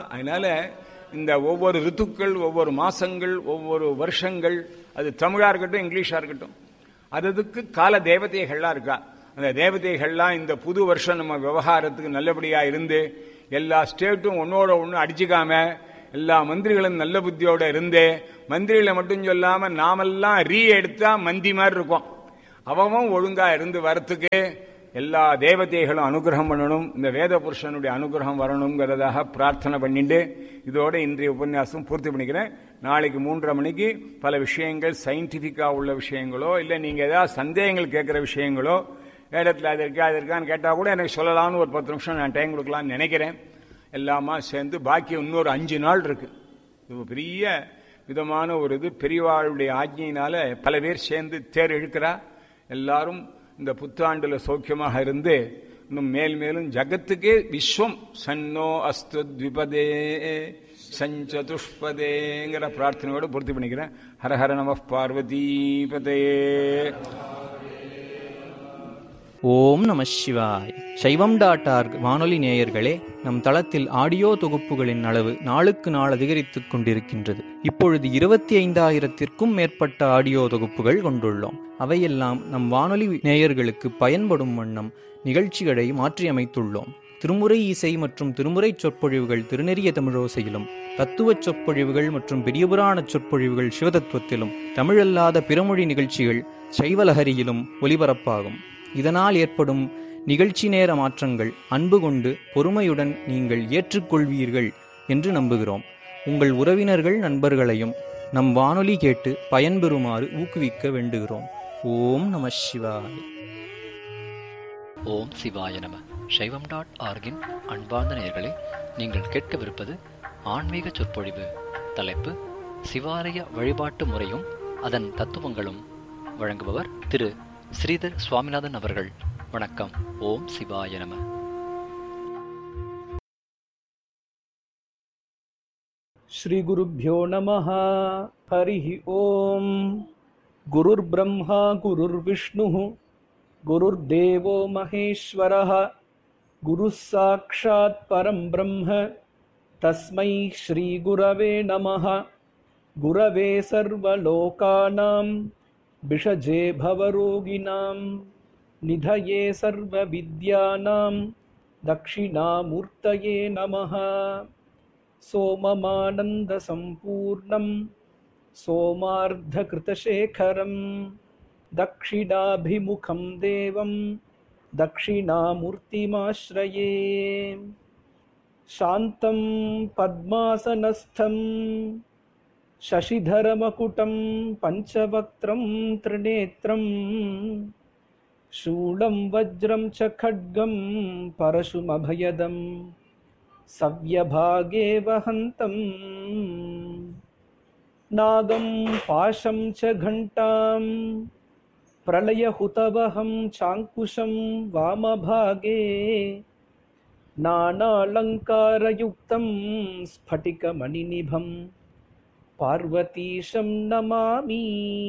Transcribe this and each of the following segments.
அதனால இந்த ஒவ்வொரு ரித்துக்கள் ஒவ்வொரு மாசங்கள் ஒவ்வொரு வருஷங்கள் அது தமிழா இருக்கட்டும் இங்கிலீஷா இருக்கட்டும் அதுக்கு கால தேவதைகள்லாம் இருக்கா அந்த தேவதைகள்லாம் இந்த புது வருஷம் நம்ம விவகாரத்துக்கு நல்லபடியா இருந்து எல்லா ஸ்டேட்டும் ஒன்னோட ஒன்று அடிச்சுக்காம எல்லா மந்திரிகளும் நல்ல புத்தியோட இருந்து மந்திரிகளை மட்டும் சொல்லாம நாமெல்லாம் ரீ எடுத்தா மந்தி மாதிரி இருக்கும் அவன் ஒழுங்கா இருந்து வரத்துக்கு எல்லா தேவதைகளும் அனுகிரகம் பண்ணணும் இந்த வேத புருஷனுடைய அனுகிரகம் வரணுங்கிறதாக பிரார்த்தனை பண்ணிட்டு இதோட இன்றைய உபன்யாசம் பூர்த்தி பண்ணிக்கிறேன் நாளைக்கு மூன்றரை மணிக்கு பல விஷயங்கள் சயின்டிஃபிக்கா உள்ள விஷயங்களோ இல்லை நீங்க ஏதாவது சந்தேகங்கள் கேட்கிற விஷயங்களோ வேதத்தில் அது இருக்கா அது இருக்கான்னு கேட்டா கூட எனக்கு சொல்லலாம்னு ஒரு பத்து நிமிஷம் நான் டைம் கொடுக்கலாம்னு நினைக்கிறேன் எல்லாமா சேர்ந்து பாக்கி இன்னொரு அஞ்சு நாள் இருக்கு இது பெரிய விதமான ஒரு இது பெரியவாளுடைய ஆஜ்ஞையினால பல பேர் சேர்ந்து தேர் இழுக்கிறா எல்லாரும் இந்த புத்தாண்டுல சௌக்கியமாக இருந்து இன்னும் மேல் மேலும் ஜகத்துக்கே விஸ்வம் சன்னோ அஸ்து த்விபதே சஞ்சதுஷ்பதேங்கிற பிரார்த்தனையோடு பூர்த்தி பண்ணிக்கிறேன் ஹரஹர நம பார்வதீபதே ஓம் நம சிவாய் சைவம் டாட் ஆர்க் வானொலி நேயர்களே நம் தளத்தில் ஆடியோ தொகுப்புகளின் அளவு நாளுக்கு நாள் அதிகரித்துக் கொண்டிருக்கின்றது இப்பொழுது இருபத்தி ஐந்தாயிரத்திற்கும் மேற்பட்ட ஆடியோ தொகுப்புகள் கொண்டுள்ளோம் அவையெல்லாம் நம் வானொலி நேயர்களுக்கு பயன்படும் வண்ணம் நிகழ்ச்சிகளை மாற்றியமைத்துள்ளோம் திருமுறை இசை மற்றும் திருமுறை சொற்பொழிவுகள் திருநெறிய தமிழோசையிலும் தத்துவ சொற்பொழிவுகள் மற்றும் பெரியபுராண சொற்பொழிவுகள் சிவதத்துவத்திலும் தமிழல்லாத பிறமொழி நிகழ்ச்சிகள் சைவலஹரியிலும் ஒலிபரப்பாகும் இதனால் ஏற்படும் நிகழ்ச்சி நேர மாற்றங்கள் அன்பு கொண்டு பொறுமையுடன் நீங்கள் ஏற்றுக்கொள்வீர்கள் என்று நம்புகிறோம் உங்கள் உறவினர்கள் நண்பர்களையும் நம் வானொலி கேட்டு பயன்பெறுமாறு ஊக்குவிக்க வேண்டுகிறோம் ஓம் நம சிவாய ஓம் சிவாய நம சைவம் டாட் ஆர்கின் அன்பார்ந்த நேயர்களே நீங்கள் கேட்கவிருப்பது ஆன்மீக சொற்பொழிவு தலைப்பு சிவாலய வழிபாட்டு முறையும் அதன் தத்துவங்களும் வழங்குபவர் திரு ஸ்ரீதர் சுவாமிநாதன் அவர்கள் வணக்கம் ஓம் சிவாய நம श्रीगुरुभ्यो नमः हरिः ॐ गुरुर्ब्रह्मा गुरुर्विष्णुः गुरुर्देवो महेश्वरः गुरुः साक्षात् परं ब्रह्म तस्मै श्रीगुरवे नमः गुरवे सर्वलोकानां विषजे भवरोगिणां निधये सर्वविद्यानां दक्षिणामूर्तये नमः सोममानन्दसम्पूर्णं सोमार्धकृतशेखरं दक्षिणाभिमुखं देवं दक्षिणामूर्तिमाश्रये शान्तं पद्मासनस्थं शशिधरमकुटं पञ्चवक्त्रं त्रिनेत्रं शूलं वज्रं च खड्गं परशुमभयदम् सव्यभागे वहन्तम् नागं पाशं च घण्टां प्रलयहुतवहं चाङ्कुशं वामभागे नानालङ्कारयुक्तं स्फटिकमणिनिभं पार्वतीशं नमामि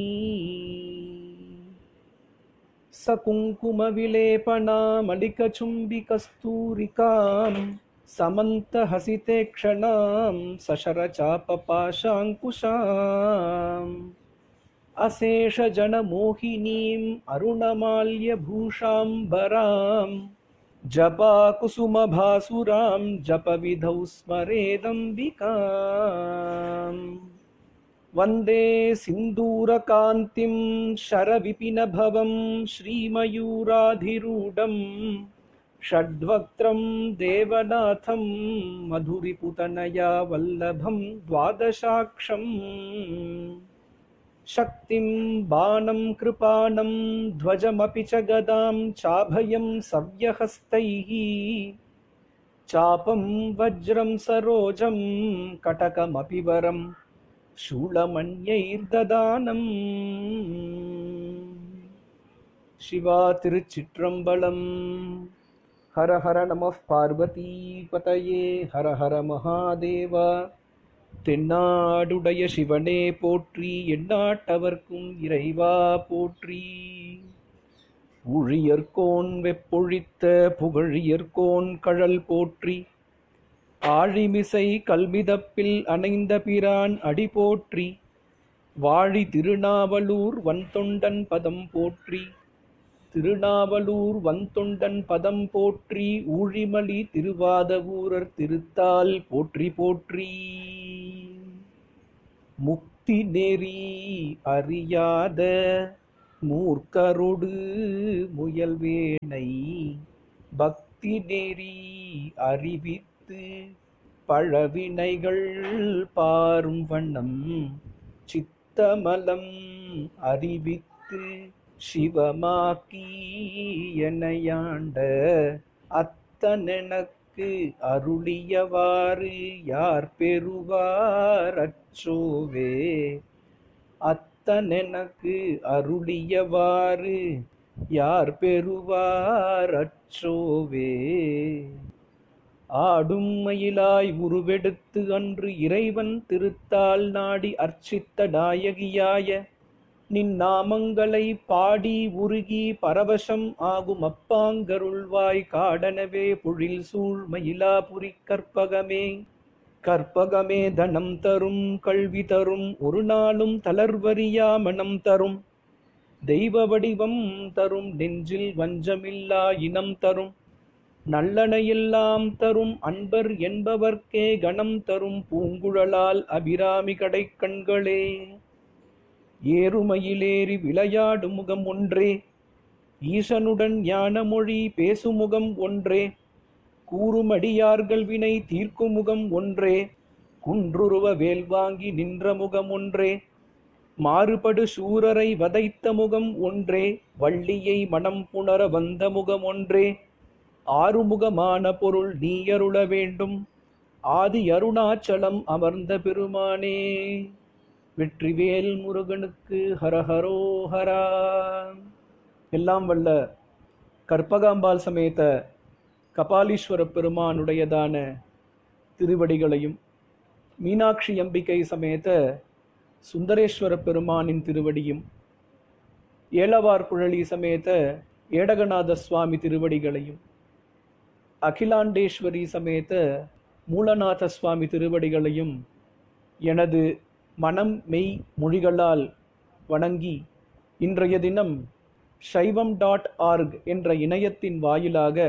सकुङ्कुमविलेपनामलिकचुम्बिकस्तूरिकाम् समन्तहसिते क्षणां सशरचापपाशाङ्कुशाम् अशेषजनमोहिनीम् अरुणमाल्यभूषाम्बराम् जपाकुसुमभासुरां जपविधौ स्मरेदम्बिकाम् वन्दे सिन्दूरकान्तिं शरविपिनभवं श्रीमयूराधिरूढम् षड्वक्त्रं देवनाथं मधुरिपुतनया वल्लभं द्वादशाक्षम् शक्तिं बाणं कृपाणं ध्वजमपि च गदां चाभयं सव्यहस्तैः चापं वज्रं सरोजं कटकमपि वरं शूलमण्यैर्ददानम् शिवा तिरुचित्रम्बलम् हर हर नमः பார்வதிபதயே ஹர ஹர மகாதேவா தென்னாடுடைய சிவனே போற்றி எண்ணாட்டவர்க்கும் இறைவா போற்றி ஊழியர்கோன் வெப்பொழித்த புகழியர்கோன் கழல் போற்றி ஆழிமிசை கல்மிதப்பில் அணைந்த பிரான் அடி போற்றி வாழி திருநாவலூர் வன்தொண்டன் பதம் போற்றி திருநாவலூர் வன்தொண்டன் பதம் போற்றி ஊழிமலி திருவாதவூரர் திருத்தால் போற்றி போற்றி முக்தி நெறி அறியாத மூர்க்கரொடு முயல்வேனை பக்தி நெறி அறிவித்து பழவினைகள் பாரும் வண்ணம் சித்தமலம் அறிவித்து சிவமாக்கி எனையாண்ட அத்தனெனக்கு அருளியவாறு யார் பெறுவார் அச்சோவே அத்தனெனக்கு அருளியவாறு யார் பெறுவார் அச்சோவே ஆடும் மயிலாய் உருவெடுத்து அன்று இறைவன் திருத்தால் நாடி அர்ச்சித்த நாயகியாய நின் நாமங்களை பாடி உருகி பரவசம் ஆகும் அப்பாங்கருள்வாய் காடனவே பொழில் சூழ் மயிலாபுரி கற்பகமே கற்பகமே தனம் தரும் கல்வி தரும் ஒரு நாளும் தளர்வரியா மனம் தரும் தெய்வ வடிவம் தரும் நெஞ்சில் வஞ்சமில்லா இனம் தரும் நல்லனையெல்லாம் தரும் அன்பர் என்பவர்க்கே கணம் தரும் பூங்குழலால் அபிராமி கடைக்கண்களே ஏறுமயிலேறி விளையாடும் முகம் ஒன்றே ஈசனுடன் ஞானமொழி பேசுமுகம் ஒன்றே கூறுமடியார்கள் வினை தீர்க்கும் முகம் ஒன்றே குன்றுருவ வேல் வாங்கி நின்ற முகம் ஒன்றே மாறுபடு சூரரை வதைத்த முகம் ஒன்றே வள்ளியை மனம் புணர வந்த முகம் ஒன்றே ஆறுமுகமான பொருள் நீயருள வேண்டும் ஆதி அருணாச்சலம் அமர்ந்த பெருமானே வெற்றிவேல் முருகனுக்கு ஹரஹரோஹரா எல்லாம் வல்ல கற்பகாம்பாள் சமேத கபாலீஸ்வர பெருமானுடையதான திருவடிகளையும் மீனாட்சி அம்பிகை சமேத சுந்தரேஸ்வர பெருமானின் திருவடியும் ஏலவார் குழலி சமேத ஏடகநாத சுவாமி திருவடிகளையும் அகிலாண்டேஸ்வரி சமேத மூலநாத சுவாமி திருவடிகளையும் எனது மனம் மெய் மொழிகளால் வணங்கி இன்றைய தினம் சைவம் டாட் ஆர்க் என்ற இணையத்தின் வாயிலாக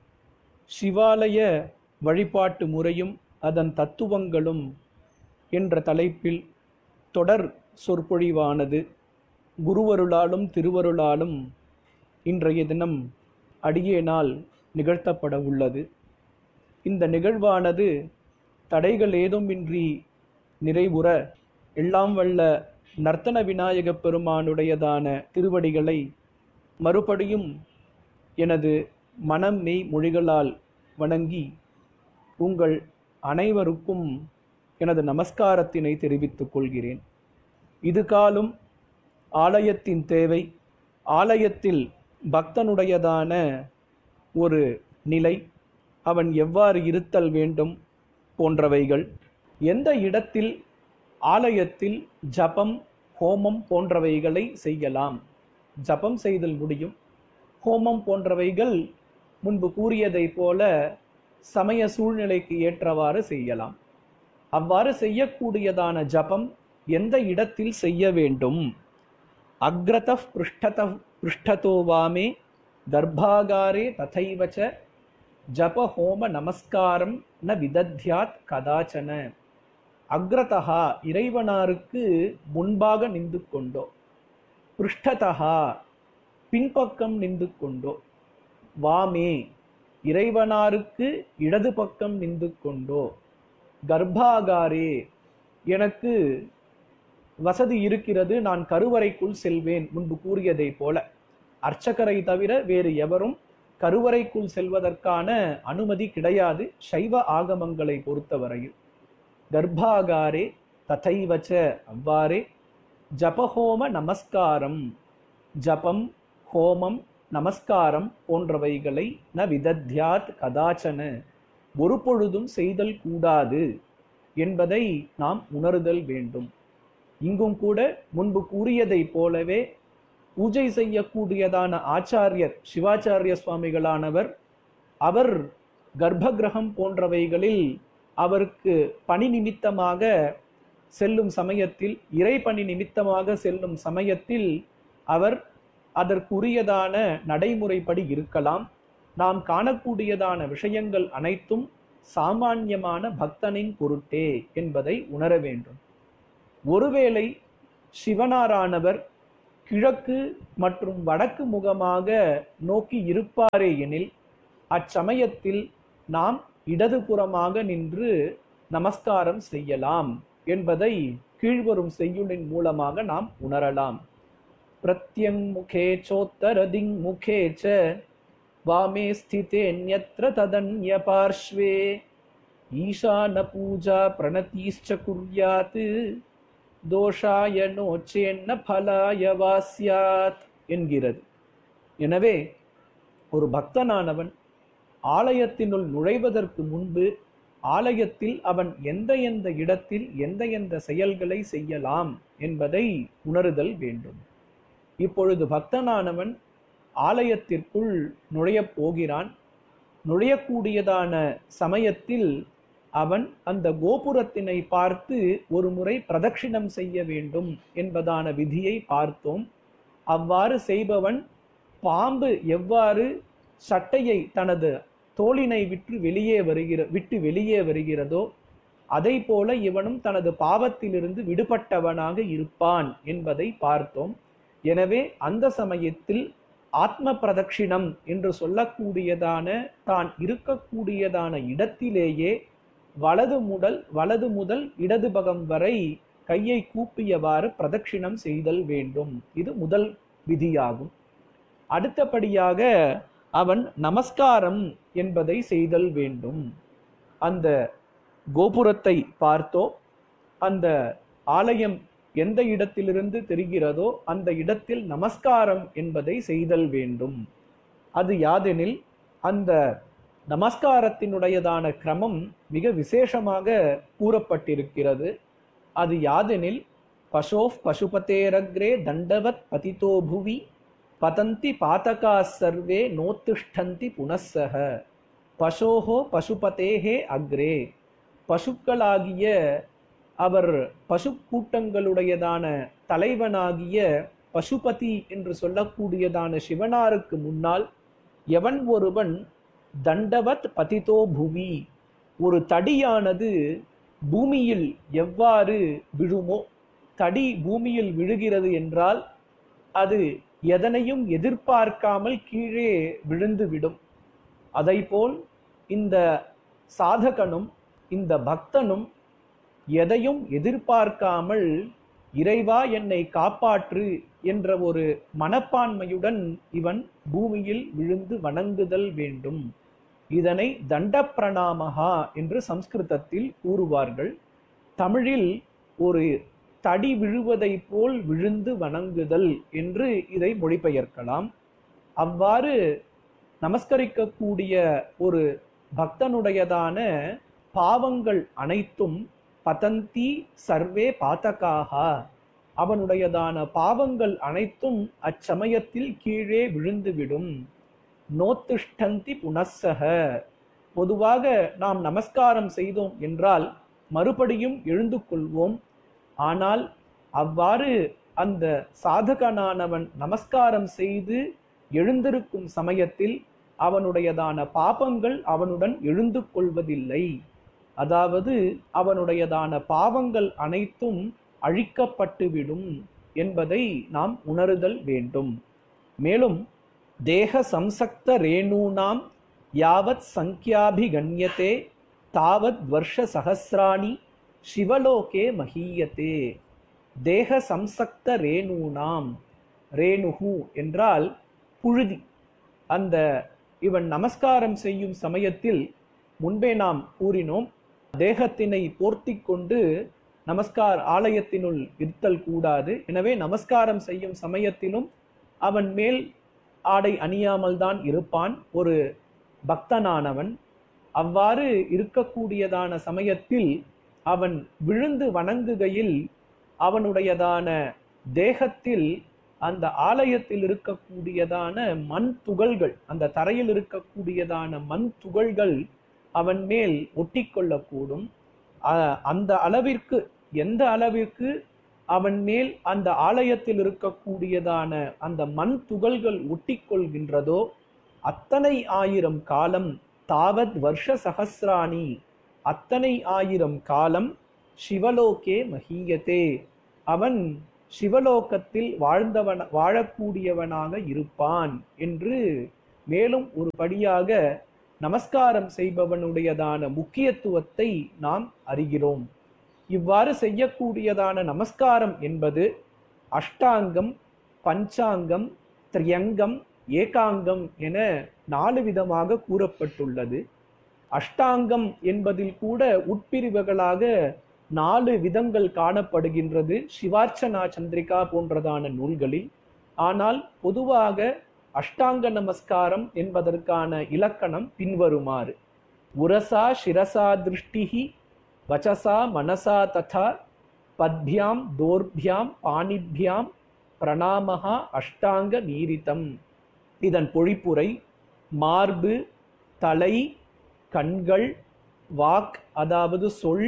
சிவாலய வழிபாட்டு முறையும் அதன் தத்துவங்களும் என்ற தலைப்பில் தொடர் சொற்பொழிவானது குருவருளாலும் திருவருளாலும் இன்றைய தினம் அடியேனால் நிகழ்த்தப்பட உள்ளது இந்த நிகழ்வானது தடைகள் ஏதுமின்றி நிறைவுற எல்லாம் வல்ல நர்த்தன விநாயகப் பெருமானுடையதான திருவடிகளை மறுபடியும் எனது மனம் மெய் மொழிகளால் வணங்கி உங்கள் அனைவருக்கும் எனது நமஸ்காரத்தினை தெரிவித்துக் கொள்கிறேன் இது காலும் ஆலயத்தின் தேவை ஆலயத்தில் பக்தனுடையதான ஒரு நிலை அவன் எவ்வாறு இருத்தல் வேண்டும் போன்றவைகள் எந்த இடத்தில் ஆலயத்தில் ஜபம் ஹோமம் போன்றவைகளை செய்யலாம் ஜபம் செய்தல் முடியும் ஹோமம் போன்றவைகள் முன்பு கூறியதைப் போல சமய சூழ்நிலைக்கு ஏற்றவாறு செய்யலாம் அவ்வாறு செய்யக்கூடியதான ஜபம் எந்த இடத்தில் செய்ய வேண்டும் அக்ரத பிருஷ்டத பிருஷ்டதோ வாமே கர்ப்பாகாரே ததைவச்ச ஜப ஹோம நமஸ்காரம் ந விதத்யாத் கதாச்சன அக்ரதா இறைவனாருக்கு முன்பாக நின்று கொண்டோ பிருஷ்டதா பின்பக்கம் நின்று கொண்டோ வாமே இறைவனாருக்கு இடது பக்கம் நின்று கொண்டோ கர்ப்பாகாரே எனக்கு வசதி இருக்கிறது நான் கருவறைக்குள் செல்வேன் முன்பு கூறியதைப் போல அர்ச்சகரை தவிர வேறு எவரும் கருவறைக்குள் செல்வதற்கான அனுமதி கிடையாது சைவ ஆகமங்களை பொறுத்தவரையில் கர்ப்பாகாரே ததைவச்ச அவ்வாறே ஜபஹோம நமஸ்காரம் ஜபம் ஹோமம் நமஸ்காரம் போன்றவைகளை ந விதத்யாத் கதாச்சன ஒரு பொழுதும் செய்தல் கூடாது என்பதை நாம் உணர்தல் வேண்டும் இங்கும் கூட முன்பு கூறியதைப் போலவே பூஜை செய்யக்கூடியதான ஆச்சாரியர் சிவாச்சாரிய சுவாமிகளானவர் அவர் கர்ப்பகிரகம் போன்றவைகளில் அவருக்கு பணி நிமித்தமாக செல்லும் சமயத்தில் இறை பணி நிமித்தமாக செல்லும் சமயத்தில் அவர் அதற்குரியதான நடைமுறைப்படி இருக்கலாம் நாம் காணக்கூடியதான விஷயங்கள் அனைத்தும் சாமான்யமான பக்தனின் பொருட்டே என்பதை உணர வேண்டும் ஒருவேளை சிவனாரானவர் கிழக்கு மற்றும் வடக்கு முகமாக நோக்கி இருப்பாரே எனில் அச்சமயத்தில் நாம் இடதுபுறமாக நின்று நமஸ்காரம் செய்யலாம் என்பதை கீழ்வரும் செய்யுளின் மூலமாக நாம் உணரலாம் பிரத்யங்முகே சோத்தரதிங் முகே ச வாமே ஸ்திதேன்யத்ர ததன்ய பார்ஷ்வே ஈசான பூஜா பிரணதீஷ்ச குர்யாத் தோஷாய நோச்சேன்ன பலாய வாஸ்யாத் என்கிறது எனவே ஒரு பக்தனானவன் ஆலயத்தினுள் நுழைவதற்கு முன்பு ஆலயத்தில் அவன் எந்த எந்த இடத்தில் எந்த எந்த செயல்களை செய்யலாம் என்பதை உணருதல் வேண்டும் இப்பொழுது பக்தனானவன் ஆலயத்திற்குள் நுழையப் போகிறான் நுழையக்கூடியதான சமயத்தில் அவன் அந்த கோபுரத்தினை பார்த்து ஒரு முறை பிரதட்சிணம் செய்ய வேண்டும் என்பதான விதியை பார்த்தோம் அவ்வாறு செய்பவன் பாம்பு எவ்வாறு சட்டையை தனது தோளினை விட்டு வெளியே வருகிற விட்டு வெளியே வருகிறதோ அதை போல இவனும் தனது பாவத்திலிருந்து விடுபட்டவனாக இருப்பான் என்பதை பார்த்தோம் எனவே அந்த சமயத்தில் ஆத்ம பிரதட்சிணம் என்று சொல்லக்கூடியதான தான் இருக்கக்கூடியதான இடத்திலேயே வலது முதல் வலது முதல் இடது பகம் வரை கையை கூப்பியவாறு பிரதட்சிணம் செய்தல் வேண்டும் இது முதல் விதியாகும் அடுத்தபடியாக அவன் நமஸ்காரம் என்பதை செய்தல் வேண்டும் அந்த கோபுரத்தை பார்த்தோ அந்த ஆலயம் எந்த இடத்திலிருந்து தெரிகிறதோ அந்த இடத்தில் நமஸ்காரம் என்பதை செய்தல் வேண்டும் அது யாதெனில் அந்த நமஸ்காரத்தினுடையதான கிரமம் மிக விசேஷமாக கூறப்பட்டிருக்கிறது அது யாதெனில் பசோஃப் பசுபதேரக்ரே தண்டவத் பதிதோ புவி பதந்தி பாதகா சர்வே நோத்திஷ்டந்தி புனஸ்ஸக பசோஹோ பசுபதேஹே அக்ரே பசுக்களாகிய அவர் பசு கூட்டங்களுடையதான தலைவனாகிய பசுபதி என்று சொல்லக்கூடியதான சிவனாருக்கு முன்னால் எவன் ஒருவன் தண்டவத் பதிதோ புவி ஒரு தடியானது பூமியில் எவ்வாறு விழுமோ தடி பூமியில் விழுகிறது என்றால் அது எதனையும் எதிர்பார்க்காமல் கீழே விழுந்து விடும் அதைப்போல் இந்த சாதகனும் இந்த பக்தனும் எதையும் எதிர்பார்க்காமல் இறைவா என்னை காப்பாற்று என்ற ஒரு மனப்பான்மையுடன் இவன் பூமியில் விழுந்து வணங்குதல் வேண்டும் இதனை தண்ட பிரணாமகா என்று சம்ஸ்கிருதத்தில் கூறுவார்கள் தமிழில் ஒரு தடி விழுவதை போல் விழுந்து வணங்குதல் என்று இதை மொழிபெயர்க்கலாம் அவ்வாறு நமஸ்கரிக்கக்கூடிய ஒரு பக்தனுடையதான பாவங்கள் அனைத்தும் பதந்தி சர்வே பாத்தகாக அவனுடையதான பாவங்கள் அனைத்தும் அச்சமயத்தில் கீழே விழுந்துவிடும் நோத்திஷ்டந்தி புனஸ்ஸக பொதுவாக நாம் நமஸ்காரம் செய்தோம் என்றால் மறுபடியும் எழுந்து கொள்வோம் ஆனால் அவ்வாறு அந்த சாதகனானவன் நமஸ்காரம் செய்து எழுந்திருக்கும் சமயத்தில் அவனுடையதான பாபங்கள் அவனுடன் எழுந்து கொள்வதில்லை அதாவது அவனுடையதான பாவங்கள் அனைத்தும் அழிக்கப்பட்டுவிடும் என்பதை நாம் உணருதல் வேண்டும் மேலும் தேக சம்சக்த ரேணூனாம் யாவத் சங்கியாபிகண்யத்தே தாவத் வருஷ சகசிராணி சிவலோகே மகீயத்தே தேக சம்சக்த ரேணூனாம் ரேணுகு என்றால் புழுதி அந்த இவன் நமஸ்காரம் செய்யும் சமயத்தில் முன்பே நாம் கூறினோம் தேகத்தினை போர்த்தி கொண்டு நமஸ்கார் ஆலயத்தினுள் இருத்தல் கூடாது எனவே நமஸ்காரம் செய்யும் சமயத்திலும் அவன் மேல் ஆடை அணியாமல் தான் இருப்பான் ஒரு பக்தனானவன் அவ்வாறு இருக்கக்கூடியதான சமயத்தில் அவன் விழுந்து வணங்குகையில் அவனுடையதான தேகத்தில் அந்த ஆலயத்தில் இருக்கக்கூடியதான மண் துகள்கள் அந்த தரையில் இருக்கக்கூடியதான மண் துகள்கள் அவன் மேல் ஒட்டிக்கொள்ளக்கூடும் அ- அந்த அளவிற்கு எந்த அளவிற்கு அவன் மேல் அந்த ஆலயத்தில் இருக்கக்கூடியதான அந்த மண் துகள்கள் ஒட்டிக்கொள்கின்றதோ அத்தனை ஆயிரம் காலம் தாவத் வருஷ சகசிராணி அத்தனை ஆயிரம் காலம் சிவலோகே மஹீயத்தே அவன் சிவலோகத்தில் வாழ்ந்தவன் வாழக்கூடியவனாக இருப்பான் என்று மேலும் ஒரு படியாக நமஸ்காரம் செய்பவனுடையதான முக்கியத்துவத்தை நாம் அறிகிறோம் இவ்வாறு செய்யக்கூடியதான நமஸ்காரம் என்பது அஷ்டாங்கம் பஞ்சாங்கம் திரியங்கம் ஏகாங்கம் என நாலு விதமாக கூறப்பட்டுள்ளது அஷ்டாங்கம் என்பதில் கூட உட்பிரிவுகளாக நாலு விதங்கள் காணப்படுகின்றது சிவார்ச்சனா சந்திரிகா போன்றதான நூல்களில் ஆனால் பொதுவாக அஷ்டாங்க நமஸ்காரம் என்பதற்கான இலக்கணம் பின்வருமாறு உரசா சிரசா திருஷ்டிஹி வச்சசா மனசா ததா பத்பியாம் தோர்பியாம் பாணிபியாம் பிரணாமஹா அஷ்டாங்க நீரிதம் இதன் பொழிப்புரை மார்பு தலை கண்கள் வாக் அதாவது சொல்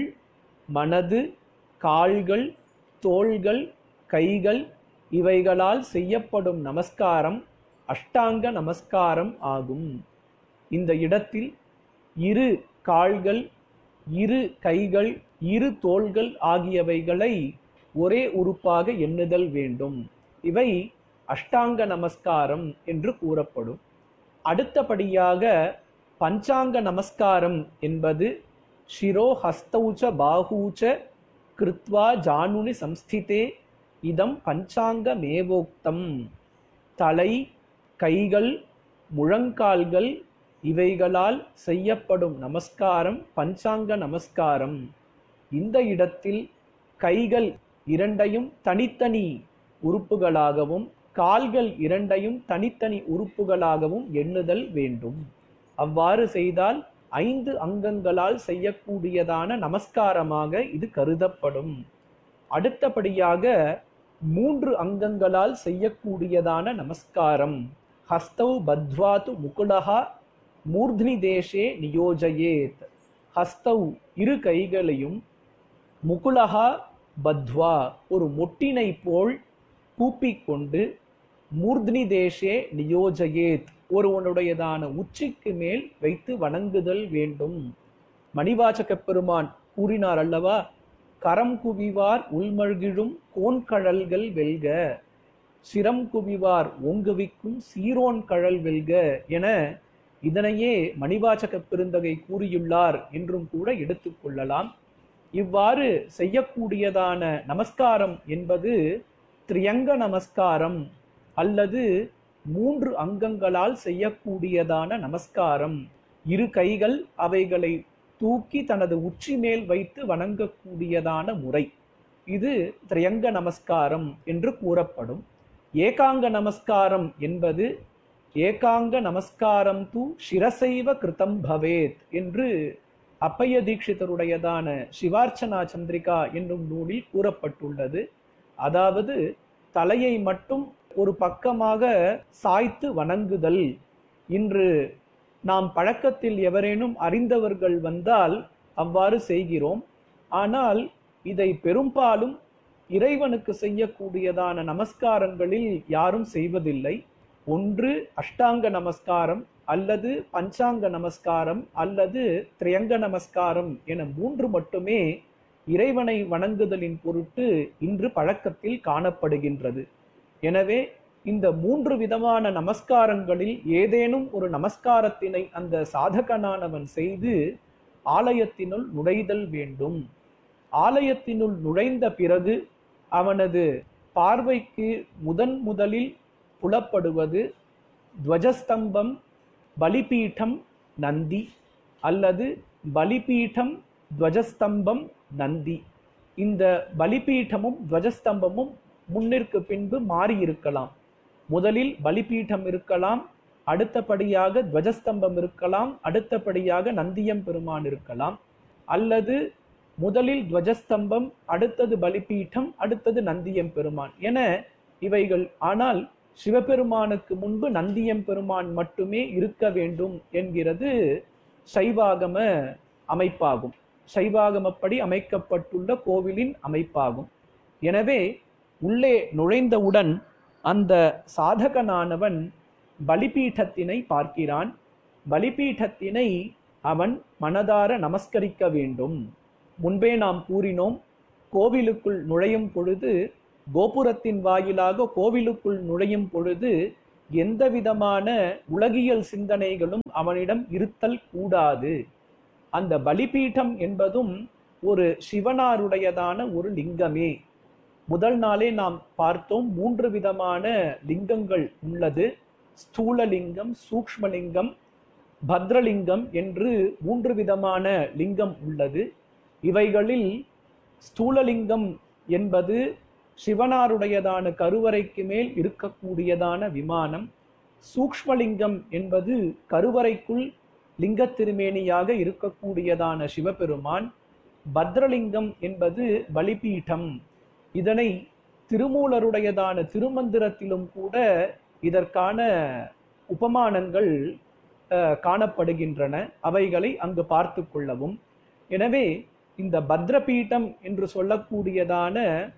மனது கால்கள் தோள்கள் கைகள் இவைகளால் செய்யப்படும் நமஸ்காரம் அஷ்டாங்க நமஸ்காரம் ஆகும் இந்த இடத்தில் இரு கால்கள் இரு கைகள் இரு தோள்கள் ஆகியவைகளை ஒரே உறுப்பாக எண்ணுதல் வேண்டும் இவை அஷ்டாங்க நமஸ்காரம் என்று கூறப்படும் அடுத்தபடியாக பஞ்சாங்க நமஸ்காரம் என்பது சிரோ ஹஸ்தௌச்ச பாகூச்ச கிருத்வா ஜானுனி சம்ஸ்திதே இதம் பஞ்சாங்கமேவோக்தம் தலை கைகள் முழங்கால்கள் இவைகளால் செய்யப்படும் நமஸ்காரம் பஞ்சாங்க நமஸ்காரம் இந்த இடத்தில் கைகள் இரண்டையும் தனித்தனி உறுப்புகளாகவும் கால்கள் இரண்டையும் தனித்தனி உறுப்புகளாகவும் எண்ணுதல் வேண்டும் அவ்வாறு செய்தால் ஐந்து அங்கங்களால் செய்யக்கூடியதான நமஸ்காரமாக இது கருதப்படும் அடுத்தபடியாக மூன்று அங்கங்களால் செய்யக்கூடியதான நமஸ்காரம் ஹஸ்தௌ பத்வாது முகுடஹா மூர்த்னி தேசே நியோஜயேத் ஹஸ்தௌ இரு கைகளையும் முகுலஹா பத்வா ஒரு மொட்டினை போல் கூப்பிக்கொண்டு மூர்த்னி தேசே நியோஜயேத் ஒருவனுடையதான உச்சிக்கு மேல் வைத்து வணங்குதல் வேண்டும் மணிவாசக பெருமான் கூறினார் அல்லவா கரம் குவிவார் உள்மழ்கிழும் கோன்கழல்கள் வெல்க சிரம் குவிவார் ஓங்குவிக்கும் சீரோன் கழல் வெல்க என இதனையே மணிவாசக பெருந்தகை கூறியுள்ளார் என்றும் கூட எடுத்துக்கொள்ளலாம் இவ்வாறு செய்யக்கூடியதான நமஸ்காரம் என்பது திரியங்க நமஸ்காரம் அல்லது மூன்று அங்கங்களால் செய்யக்கூடியதான நமஸ்காரம் இரு கைகள் அவைகளை தூக்கி தனது உச்சி மேல் வைத்து வணங்கக்கூடியதான முறை இது திரியங்க நமஸ்காரம் என்று கூறப்படும் ஏகாங்க நமஸ்காரம் என்பது ஏகாங்க நமஸ்காரம் து சிரசைவ கிருதம் பவேத் என்று அப்பைய தீட்சிதருடையதான சிவார்ச்சனா சந்திரிகா என்னும் நூலில் கூறப்பட்டுள்ளது அதாவது தலையை மட்டும் ஒரு பக்கமாக சாய்த்து வணங்குதல் இன்று நாம் பழக்கத்தில் எவரேனும் அறிந்தவர்கள் வந்தால் அவ்வாறு செய்கிறோம் ஆனால் இதை பெரும்பாலும் இறைவனுக்கு செய்யக்கூடியதான நமஸ்காரங்களில் யாரும் செய்வதில்லை ஒன்று அஷ்டாங்க நமஸ்காரம் அல்லது பஞ்சாங்க நமஸ்காரம் அல்லது திரியங்க நமஸ்காரம் என மூன்று மட்டுமே இறைவனை வணங்குதலின் பொருட்டு இன்று பழக்கத்தில் காணப்படுகின்றது எனவே இந்த மூன்று விதமான நமஸ்காரங்களில் ஏதேனும் ஒரு நமஸ்காரத்தினை அந்த சாதகனானவன் செய்து ஆலயத்தினுள் நுழைதல் வேண்டும் ஆலயத்தினுள் நுழைந்த பிறகு அவனது பார்வைக்கு முதன் முதலில் புலப்படுவது துவஜஸ்தம்பம் பலிபீடம் நந்தி அல்லது பலிபீடம் துவஜஸ்தம்பம் நந்தி இந்த பலிபீடமும் துவஜஸ்தம்பமும் முன்னிற்கு பின்பு மாறி இருக்கலாம் முதலில் பலிபீடம் இருக்கலாம் அடுத்தபடியாக துவஜஸ்தம்பம் இருக்கலாம் அடுத்தபடியாக நந்தியம் பெருமான் இருக்கலாம் அல்லது முதலில் துவஜஸ்தம்பம் அடுத்தது பலிபீடம் அடுத்தது நந்தியம் பெருமான் என இவைகள் ஆனால் சிவபெருமானுக்கு முன்பு நந்தியம் பெருமான் மட்டுமே இருக்க வேண்டும் என்கிறது சைவாகம அமைப்பாகும் சைவாகமப்படி அமைக்கப்பட்டுள்ள கோவிலின் அமைப்பாகும் எனவே உள்ளே நுழைந்தவுடன் அந்த சாதகனானவன் பலிபீഠத்தினை பார்க்கிறான் பலிபீഠத்தினை அவன் மனதார நமஸ்கரிக்க வேண்டும் முன்பே நாம் கூறினோம் கோவிலுக்குள் நுழையும் பொழுது கோபுரத்தின் வாயிலாக கோவிலுக்குள் நுழையும் பொழுது எந்த விதமான உலகியல் சிந்தனைகளும் அவனிடம் இருத்தல் கூடாது அந்த பலிபீடம் என்பதும் ஒரு சிவனாருடையதான ஒரு லிங்கமே முதல் நாளே நாம் பார்த்தோம் மூன்று விதமான லிங்கங்கள் உள்ளது ஸ்தூலலிங்கம் சூக்ஷ்மலிங்கம் பத்ரலிங்கம் என்று மூன்று விதமான லிங்கம் உள்ளது இவைகளில் ஸ்தூலலிங்கம் என்பது சிவனாருடையதான கருவறைக்கு மேல் இருக்கக்கூடியதான விமானம் சூக்ஷ்மலிங்கம் என்பது கருவறைக்குள் லிங்க திருமேனியாக இருக்கக்கூடியதான சிவபெருமான் பத்ரலிங்கம் என்பது பலிபீடம் இதனை திருமூலருடையதான திருமந்திரத்திலும் கூட இதற்கான உபமானங்கள் அஹ், காணப்படுகின்றன அவைகளை அங்கு பார்த்து கொள்ளவும் எனவே இந்த பத்ரபீடம் என்று சொல்லக்கூடியதான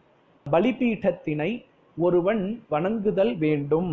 பலிபீடத்தினை ஒருவன் வணங்குதல் வேண்டும்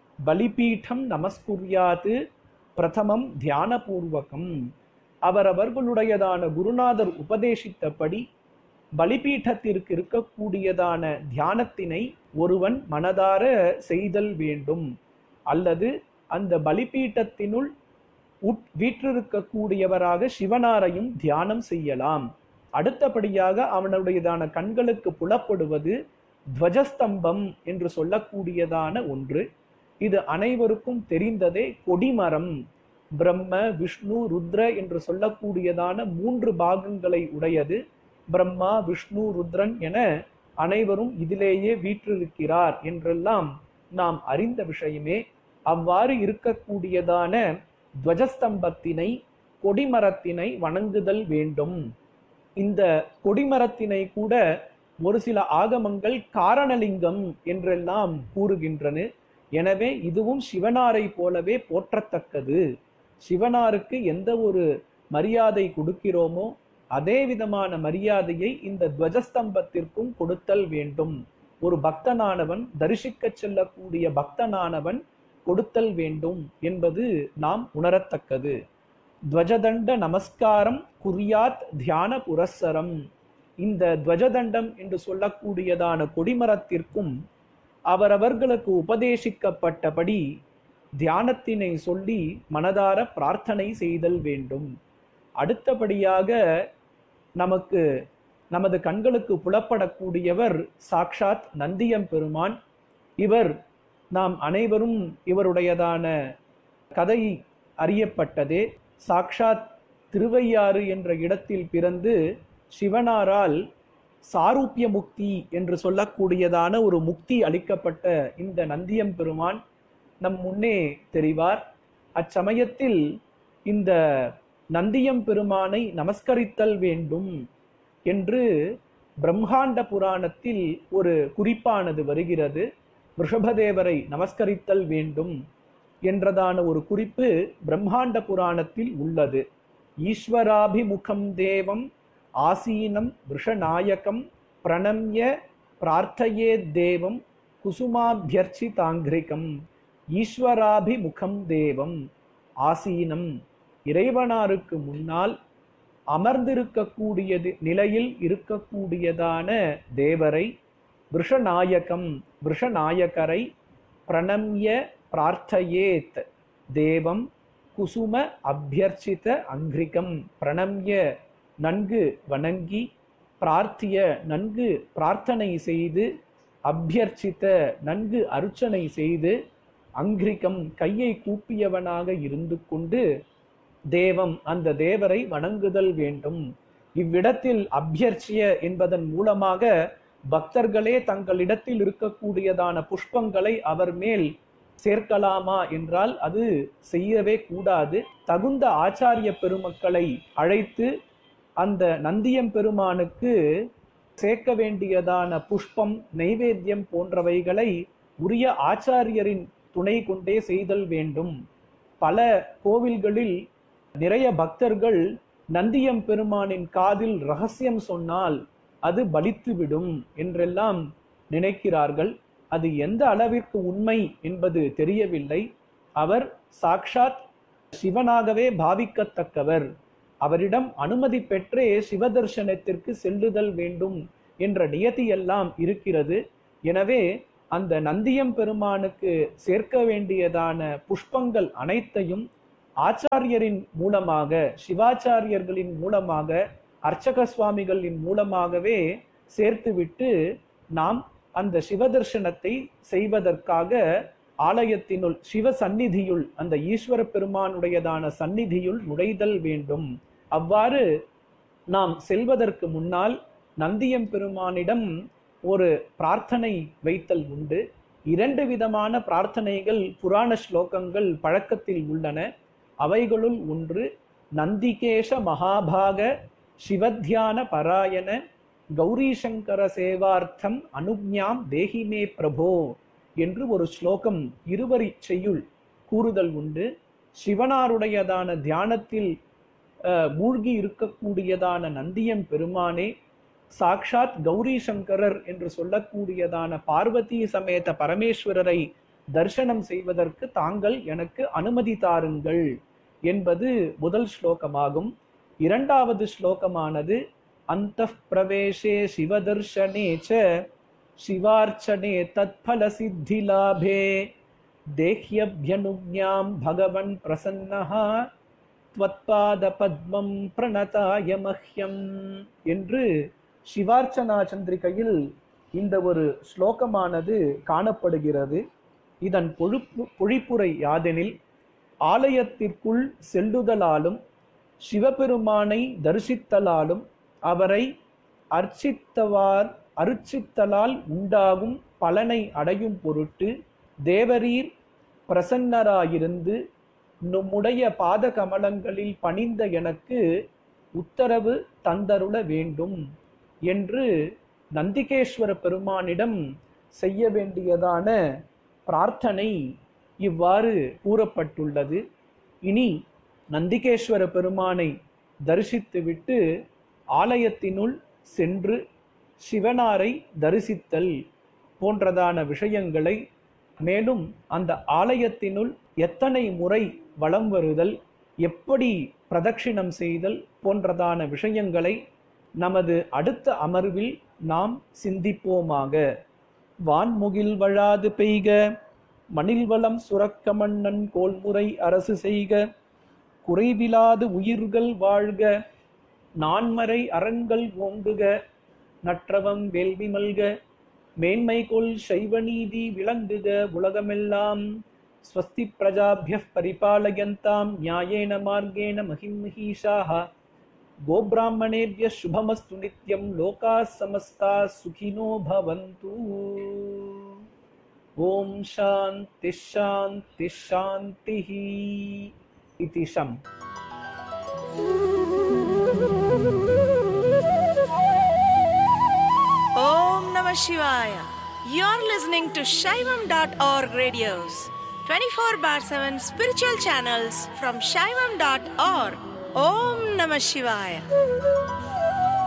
பலிபீடம் நமஸ்குர்யாது பிரதமம் தியானபூர்வகம் அவரவர்களுடையதான குருநாதர் உபதேசித்தபடி பலிபீடத்திற்கு இருக்கக்கூடியதான தியானத்தினை ஒருவன் மனதார செய்தல் வேண்டும் அல்லது அந்த பலிபீட்டத்தினுள் உட் வீற்றிருக்கக்கூடியவராக சிவனாரையும் தியானம் செய்யலாம் அடுத்தபடியாக அவனுடையதான கண்களுக்கு புலப்படுவது துவஜஸ்தம்பம் என்று சொல்லக்கூடியதான ஒன்று இது அனைவருக்கும் தெரிந்ததே கொடிமரம் பிரம்ம விஷ்ணு ருத்ர என்று சொல்லக்கூடியதான மூன்று பாகங்களை உடையது பிரம்மா விஷ்ணு ருத்ரன் என அனைவரும் இதிலேயே வீற்றிருக்கிறார் என்றெல்லாம் நாம் அறிந்த விஷயமே அவ்வாறு இருக்கக்கூடியதான துவஜஸ்தம்பத்தினை கொடிமரத்தினை வணங்குதல் வேண்டும் இந்த கொடிமரத்தினை கூட ஒரு சில ஆகமங்கள் காரணலிங்கம் என்றெல்லாம் கூறுகின்றன எனவே இதுவும் சிவனாரை போலவே போற்றத்தக்கது சிவனாருக்கு எந்த ஒரு மரியாதை கொடுக்கிறோமோ அதே விதமான மரியாதையை இந்த துவஜஸ்தம்பத்திற்கும் கொடுத்தல் வேண்டும் ஒரு பக்தனானவன் தரிசிக்க செல்லக்கூடிய பக்தனானவன் கொடுத்தல் வேண்டும் என்பது நாம் உணரத்தக்கது துவஜதண்ட நமஸ்காரம் குறியாத் தியான புரஸ்சரம் இந்த துவஜதண்டம் என்று சொல்லக்கூடியதான கொடிமரத்திற்கும் அவரவர்களுக்கு உபதேசிக்கப்பட்டபடி தியானத்தினை சொல்லி மனதார பிரார்த்தனை செய்தல் வேண்டும் அடுத்தபடியாக நமக்கு நமது கண்களுக்கு புலப்படக்கூடியவர் சாக்ஷாத் நந்தியம் பெருமான் இவர் நாம் அனைவரும் இவருடையதான கதை அறியப்பட்டதே சாக்ஷாத் திருவையாறு என்ற இடத்தில் பிறந்து சிவனாரால் சாரூபிய முக்தி என்று சொல்லக்கூடியதான ஒரு முக்தி அளிக்கப்பட்ட இந்த நந்தியம் பெருமான் நம் முன்னே தெரிவார் அச்சமயத்தில் இந்த நந்தியம் பெருமானை நமஸ்கரித்தல் வேண்டும் என்று பிரம்மாண்ட புராணத்தில் ஒரு குறிப்பானது வருகிறது ரிஷபதேவரை நமஸ்கரித்தல் வேண்டும் என்றதான ஒரு குறிப்பு பிரம்மாண்ட புராணத்தில் உள்ளது ஈஸ்வராபிமுகம் தேவம் ஆசீனம் விஷநாயகம் பிரணம்ய பிரார்த்தையே தேவம் குசுமாபியர்ச்சி தாங்கிரிகம் ஈஸ்வராபிமுகம் தேவம் ஆசீனம் இறைவனாருக்கு முன்னால் அமர்ந்திருக்கக்கூடியது நிலையில் இருக்கக்கூடியதான தேவரை விஷநாயகம் விஷநாயகரை பிரணம்ய பிரார்த்தையேத் தேவம் குசும அபியர்ச்சித அங்கிரிகம் பிரணம்ய நன்கு வணங்கி பிரார்த்திய நன்கு பிரார்த்தனை செய்து அபியர்ச்சித்த நன்கு அர்ச்சனை செய்து அங்கிரிகம் கையை கூப்பியவனாக இருந்து கொண்டு தேவம் அந்த தேவரை வணங்குதல் வேண்டும் இவ்விடத்தில் அபியர்ச்சிய என்பதன் மூலமாக பக்தர்களே தங்களிடத்தில் இருக்கக்கூடியதான புஷ்பங்களை அவர் மேல் சேர்க்கலாமா என்றால் அது செய்யவே கூடாது தகுந்த ஆச்சாரிய பெருமக்களை அழைத்து அந்த நந்தியம் பெருமானுக்கு சேர்க்க வேண்டியதான புஷ்பம் நைவேத்தியம் போன்றவைகளை உரிய ஆச்சாரியரின் துணை கொண்டே செய்தல் வேண்டும் பல கோவில்களில் நிறைய பக்தர்கள் நந்தியம் பெருமானின் காதில் ரகசியம் சொன்னால் அது பலித்துவிடும் என்றெல்லாம் நினைக்கிறார்கள் அது எந்த அளவிற்கு உண்மை என்பது தெரியவில்லை அவர் சாக்ஷாத் சிவனாகவே பாவிக்கத்தக்கவர் அவரிடம் அனுமதி பெற்றே சிவதர்சனத்திற்கு செல்லுதல் வேண்டும் என்ற நியதியெல்லாம் இருக்கிறது எனவே அந்த நந்தியம் பெருமானுக்கு சேர்க்க வேண்டியதான புஷ்பங்கள் அனைத்தையும் ஆச்சாரியரின் மூலமாக சிவாச்சாரியர்களின் மூலமாக அர்ச்சக சுவாமிகளின் மூலமாகவே சேர்த்துவிட்டு நாம் அந்த சிவதர்சனத்தை செய்வதற்காக ஆலயத்தினுள் சிவ சந்நிதியுள் அந்த ஈஸ்வர பெருமானுடையதான சந்நிதியுள் நுழைதல் வேண்டும் அவ்வாறு நாம் செல்வதற்கு முன்னால் நந்தியம் பெருமானிடம் ஒரு பிரார்த்தனை வைத்தல் உண்டு இரண்டு விதமான பிரார்த்தனைகள் புராண ஸ்லோகங்கள் பழக்கத்தில் உள்ளன அவைகளுள் ஒன்று நந்திகேஷ மகாபாக சிவத்தியான பராயண கௌரிசங்கர சேவார்த்தம் அனுஜ்ஞாம் தேகிமே பிரபோ என்று ஒரு ஸ்லோகம் இருவரி செய்யுள் கூறுதல் உண்டு சிவனாருடையதான தியானத்தில் மூழ்கி இருக்கக்கூடியதான நந்தியம் பெருமானே சாக்ஷாத் கௌரி சங்கரர் என்று சொல்லக்கூடியதான பார்வதி சமேத பரமேஸ்வரரை தரிசனம் செய்வதற்கு தாங்கள் எனக்கு அனுமதி தாருங்கள் என்பது முதல் ஸ்லோகமாகும் இரண்டாவது ஸ்லோகமானது அந்த பிரவேசே சிவதர்ஷனே ச சிவார்ச்சனே தத்பல சித்தி லாபே தேஹ்யபியனுஜாம் பகவன் பிரசன்னஹா त्वत्पाद பத்மம் பிரணதாய மஹ்யம் என்று சிவார்ச்சனா சந்திரிகையில் இந்த ஒரு ஸ்லோகமானது காணப்படுகிறது இதன் பொழுப்பு பொழிப்புரை யாதெனில் ஆலயத்திற்குள் செல்லுதலாலும் சிவபெருமானை தரிசித்தலாலும் அவரை அர்ச்சித்தவார் அர்ச்சித்தலால் உண்டாகும் பலனை அடையும் பொருட்டு தேவரீர் பிரசன்னராயிருந்து நம்முடைய பாத கமலங்களில் பணிந்த எனக்கு உத்தரவு தந்தருள வேண்டும் என்று நந்திகேஸ்வர பெருமானிடம் செய்ய வேண்டியதான பிரார்த்தனை இவ்வாறு கூறப்பட்டுள்ளது இனி நந்திகேஸ்வர பெருமானை தரிசித்துவிட்டு ஆலயத்தினுள் சென்று சிவனாரை தரிசித்தல் போன்றதான விஷயங்களை மேலும் அந்த ஆலயத்தினுள் எத்தனை முறை வலம் வருதல் எப்படி பிரதட்சிணம் செய்தல் போன்றதான விஷயங்களை நமது அடுத்த அமர்வில் நாம் சிந்திப்போமாக வான்முகில் வழாது பெய்க மணில்வளம் சுரக்க மன்னன் கோல்முறை அரசு செய்க குறைவிலாது உயிர்கள் வாழ்க நான்மறை அரண்கள் ஓங்குக நற்றவம் வேள்வி மல்க மேன்மை கொள் சைவநீதி விளங்குக உலகமெல்லாம் ஸ்வஸ்தி பிரஜாபிய பரிபாலயந்தாம் நியாயேன மார்கேண மகிமஹீஷாः गोब्राह्मणेभ्य शुभमस्तु नित्यं लोकाः समस्ताः सुखिनो भवन्तु ॐ शान्तिः शान्तिः शान्तिः इति शम् Om Namah Shivaya. You're listening to Shaivam.org radios, 24 bar 7 spiritual channels from Shaivam.org. Om Namah Shivaya.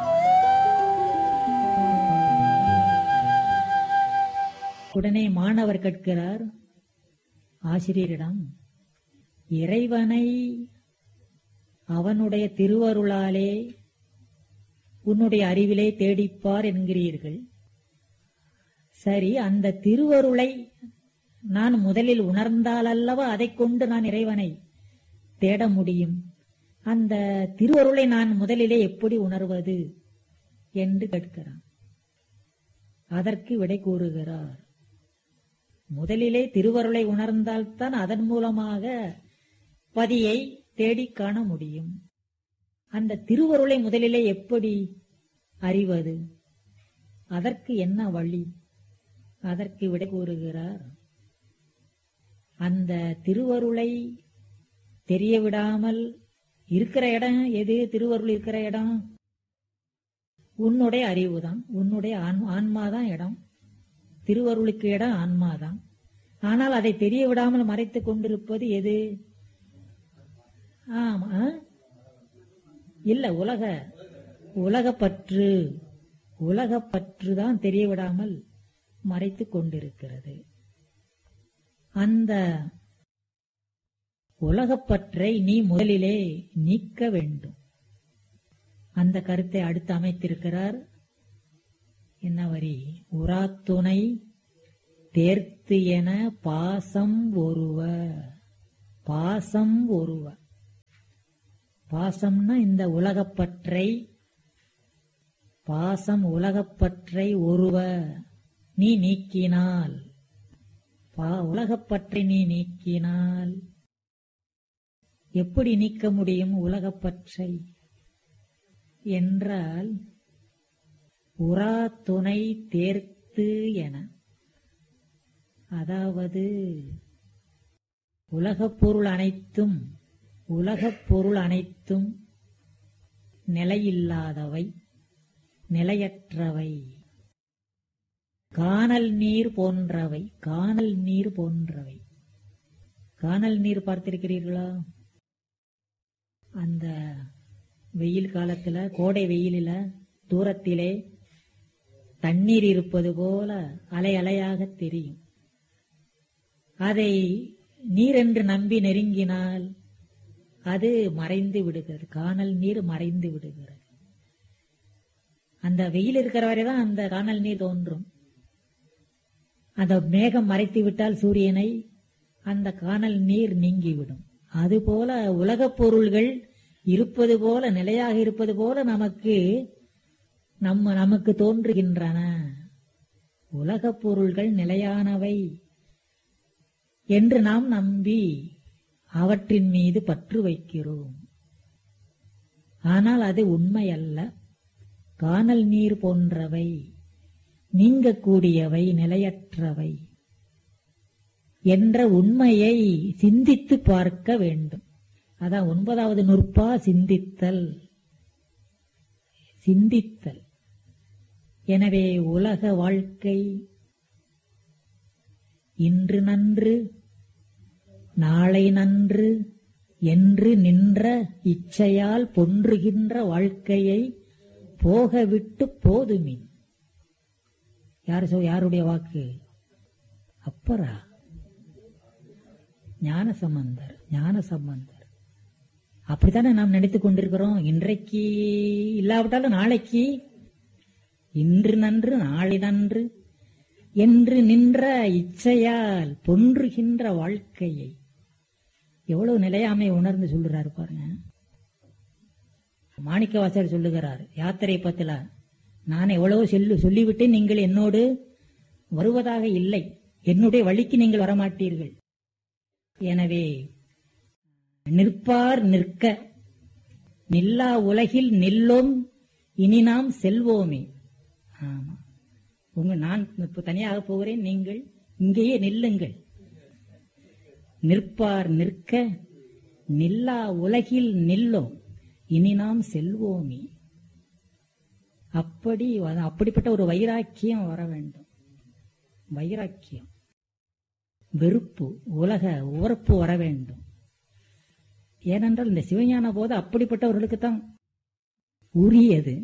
உடனே மாணவர் கேட்கிறார் ஆசிரியரிடம் இறைவனை அவனுடைய திருவருளாலே உன்னுடைய அறிவிலே தேடிப்பார் என்கிறீர்கள் சரி அந்த திருவருளை நான் முதலில் உணர்ந்தால் அல்லவா அதைக் கொண்டு நான் இறைவனை தேட முடியும் அந்த திருவருளை நான் முதலிலே எப்படி உணர்வது என்று கேட்கிறான் அதற்கு விடை கூறுகிறார் முதலிலே திருவருளை உணர்ந்தால்தான் அதன் மூலமாக பதியை தேடிக் காண முடியும் அந்த திருவருளை முதலிலே எப்படி அறிவது அதற்கு என்ன வழி அதற்கு விடை கூறுகிறார் அந்த திருவருளை தெரிய விடாமல் இருக்கிற இடம் எது திருவருள் இருக்கிற இடம் உன்னுடைய அறிவுதான் உன்னுடைய ஆன்- ஆன்மாதான் இடம் திருவருளுக்கு இடம் ஆன்மாதான் ஆனால் அதை தெரிய விடாமல் மறைத்துக் கொண்டிருப்பது எது ஆமா ஆ? இல்ல உலக உலகப்பற்று உலகப்பற்று தான் தெரிய விடாமல் மறைத்துக் கொண்டிருக்கிறது அந்த உலகப்பற்றை நீ முதலிலே நீக்க வேண்டும் அந்த கருத்தை அடுத்து அமைத்திருக்கிறார் என்ன வரி உராத்துணை தேர்த்து என பாசம் ஒருவ பாசம் ஒருவ பாசம்னா இந்த உலகப்பற்றை பாசம் உலகப்பற்றை ஒருவ நீ நீக்கினால் பா- உலகப்பற்றை நீ நீக்கினால் எப்படி நீக்க முடியும் உலகப்பற்றை என்றால் உரா துணை தேர்த்து என அதாவது உலகப் பொருள் அனைத்தும் உலகப் பொருள் அனைத்தும் நிலையில்லாதவை நிலையற்றவை காணல் நீர் போன்றவை காணல் நீர் போன்றவை காணல் நீர் பார்த்திருக்கிறீர்களா அந்த வெயில் காலத்துல கோடை வெயிலில தூரத்திலே தண்ணீர் இருப்பது போல அலை அலையாக தெரியும் அதை நீர் என்று நம்பி நெருங்கினால் அது மறைந்து விடுகிறது காணல் நீர் மறைந்து விடுகிறது அந்த வெயில் இருக்கிற வரைதான் அந்த காணல் நீர் தோன்றும் அந்த மேகம் மறைத்து விட்டால் சூரியனை அந்த காணல் நீர் நீங்கிவிடும் அதுபோல உலகப் பொருள்கள் இருப்பது போல நிலையாக இருப்பது போல நமக்கு நம்ம நமக்கு தோன்றுகின்றன உலகப் பொருள்கள் நிலையானவை என்று நாம் நம்பி அவற்றின் மீது பற்று வைக்கிறோம் ஆனால் அது உண்மை அல்ல காணல் நீர் போன்றவை நீங்கக்கூடியவை நிலையற்றவை என்ற உண்மையை சிந்தித்து பார்க்க வேண்டும் அதான் ஒன்பதாவது நுற்பா சிந்தித்தல் சிந்தித்தல் எனவே உலக வாழ்க்கை இன்று நன்று நாளை நன்று என்று நின்ற இச்சையால் பொன்றுகின்ற வாழ்க்கையை போகவிட்டு போதுமின் யார் சொ யாருடைய வாக்கு அப்பரா ஞான சம்பந்தர் ஞான சம்பந்தர் அப்படித்தானே நாம் நினைத்துக் கொண்டிருக்கிறோம் இன்றைக்கு இல்லாவிட்டாலும் நாளைக்கு இன்று நன்று நாளை நன்று என்று நின்ற இச்சையால் பொன்றுகின்ற வாழ்க்கையை எவ்வளவு நிலையாமை உணர்ந்து சொல்லுறாரு பாருங்க மாணிக்கவாசர் சொல்லுகிறார் யாத்திரை பத்தில நான் எவ்வளவு சொல்லு சொல்லிவிட்டு நீங்கள் என்னோடு வருவதாக இல்லை என்னுடைய வழிக்கு நீங்கள் வரமாட்டீர்கள் எனவே நிற்பார் நிற்க நில்லா உலகில் நில்லோம் இனி நாம் செல்வோமே ஆமா உங்க நான் இப்ப தனியாக போகிறேன் நீங்கள் இங்கேயே நில்லுங்கள் நிற்பார் நிற்க நில்லா உலகில் நில்லோம் இனி நாம் செல்வோமே அப்படி அப்படிப்பட்ட ஒரு வைராக்கியம் வர வேண்டும் வைராக்கியம் வெறுப்பு உலக உறப்பு வர வேண்டும் ஏனென்றால் இந்த சிவஞான போது அப்படிப்பட்டவர்களுக்கு தான் உரியது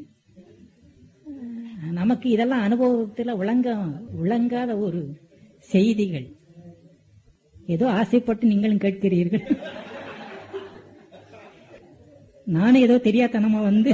நமக்கு இதெல்லாம் அனுபவத்தில் விளங்க விளங்காத ஒரு செய்திகள் ஏதோ ஆசைப்பட்டு நீங்களும் கேட்கிறீர்கள் நானும் ஏதோ தெரியாதனமா வந்து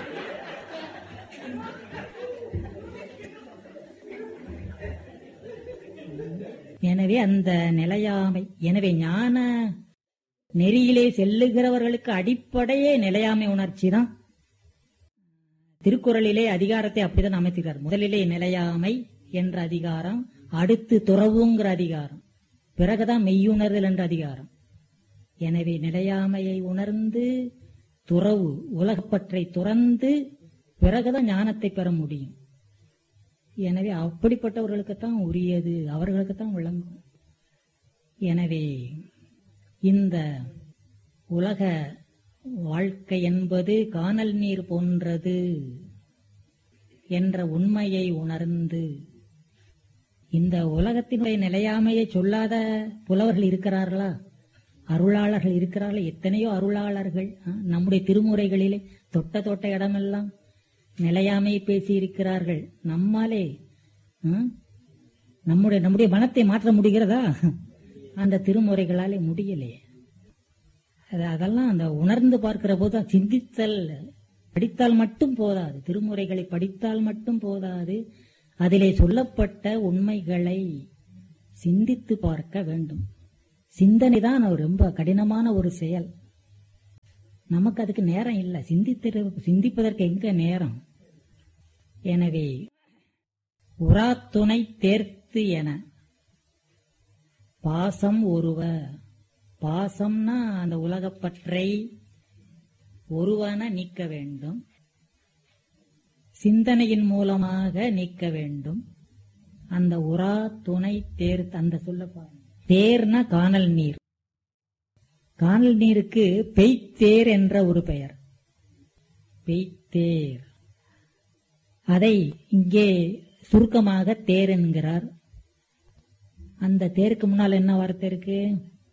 எனவே அந்த நிலையாமை எனவே ஞான நெறியிலே செல்லுகிறவர்களுக்கு அடிப்படையே நிலையாமை உணர்ச்சி தான் திருக்குறளிலே அதிகாரத்தை அப்படிதான் அமைத்துகிறார் முதலிலே நிலையாமை என்ற அதிகாரம் அடுத்து துறவுங்கிற அதிகாரம் பிறகுதான் மெய்யுணர்தல் என்ற அதிகாரம் எனவே நிலையாமையை உணர்ந்து துறவு உலகப்பற்றை துறந்து பிறகுதான் ஞானத்தை பெற முடியும் எனவே அப்படிப்பட்டவர்களுக்குத்தான் உரியது அவர்களுக்குத்தான் விளங்கும் எனவே இந்த உலக வாழ்க்கை என்பது காணல் நீர் போன்றது என்ற உண்மையை உணர்ந்து இந்த உலகத்தினுடைய நிலையாமையை சொல்லாத புலவர்கள் இருக்கிறார்களா அருளாளர்கள் இருக்கிறார்கள் எத்தனையோ அருளாளர்கள் ஆ, நம்முடைய திருமுறைகளிலே தொட்ட தொட்ட இடமெல்லாம் நிலையாமை பேசி இருக்கிறார்கள் நம்மாலே ஆ, நம்முடைய நம்முடைய மனத்தை மாற்ற முடிகிறதா அந்த திருமுறைகளாலே முடியலையே அது அதெல்லாம் அந்த உணர்ந்து பார்க்கிற போது தான் சிந்தித்தல் படித்தால் மட்டும் போதாது திருமுறைகளை படித்தால் மட்டும் போதாது அதிலே சொல்லப்பட்ட உண்மைகளை சிந்தித்து பார்க்க வேண்டும் சிந்தனை தான் ஒரு ரொம்ப கடினமான ஒரு செயல் நமக்கு அதுக்கு நேரம் இல்லை சிந்தித்து சிந்திப்பதற்கு எங்க நேரம் எனவே உராத்துணை தேர்த்து என பாசம் ஒருவ பாசம்னா அந்த உலகப்பற்றை ஒருவன நீக்க வேண்டும் சிந்தனையின் மூலமாக நீக்க வேண்டும் அந்த உரா துணை தேர் அந்த சொல்ல பாருங்க தேர்னா காணல் நீர் காணல் நீருக்கு பெய்த்தேர் என்ற ஒரு பெயர் பெய்த்தேர் அதை இங்கே சுருக்கமாக தேர் என்கிறார் அந்த தேருக்கு முன்னால் என்ன வார்த்தை இருக்கு